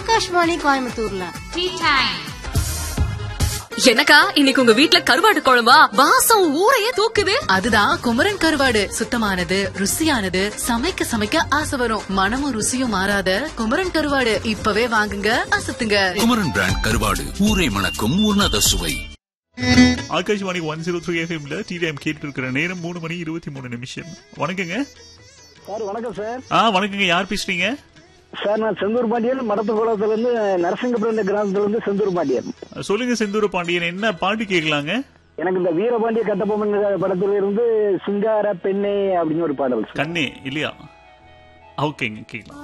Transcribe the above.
ஆகாஷ்வாணி கோயம்புத்தூர்ல tea time என்னக்கா இன்னைக்கு உங்க வீட்ல கருவாடு குழம்பா வாசம் ஊரையே தூக்குது அதுதான் குமரன் கருவாடு சுத்தமானது ருசியானது சமைக்க சமைக்க ஆசை வரும் மனமும் ருசியும் மாறாத குமரன் கருவாடு இப்பவே வாங்குங்க அசத்துங்க குமரன் பிராண்ட் கருவாடு ஊரை மணக்கும் உன்னத சுவை ஆகாஷ்வாணி ஒன் ஜீரோ த்ரீ எஃப்எம்ல டி டைம் கேட்டு இருக்கிற நேரம் மூணு மணி இருபத்தி மூணு நிமிஷம் வணக்கங்க சார் வணக்கம் சார் ஆ வணக்கங்க யார் பேசுறீங்க சார் நான் செந்தூர் பாண்டியன் மடத்துக்குளத்துல இருந்து நரசிங்கபுரம் கிராமத்துல இருந்து செந்தூர் பாண்டியன் சொல்லுங்க செந்தூர பாண்டியன் என்ன பாட்டு கேட்கலாங்க எனக்கு இந்த வீரபாண்டிய கட்டபொம்மன் படத்துல இருந்து சிங்கார பெண்ணே அப்படின்னு ஒரு பாடல் சார் கண்ணே இல்லையா ஓகேங்க கேட்கலாம்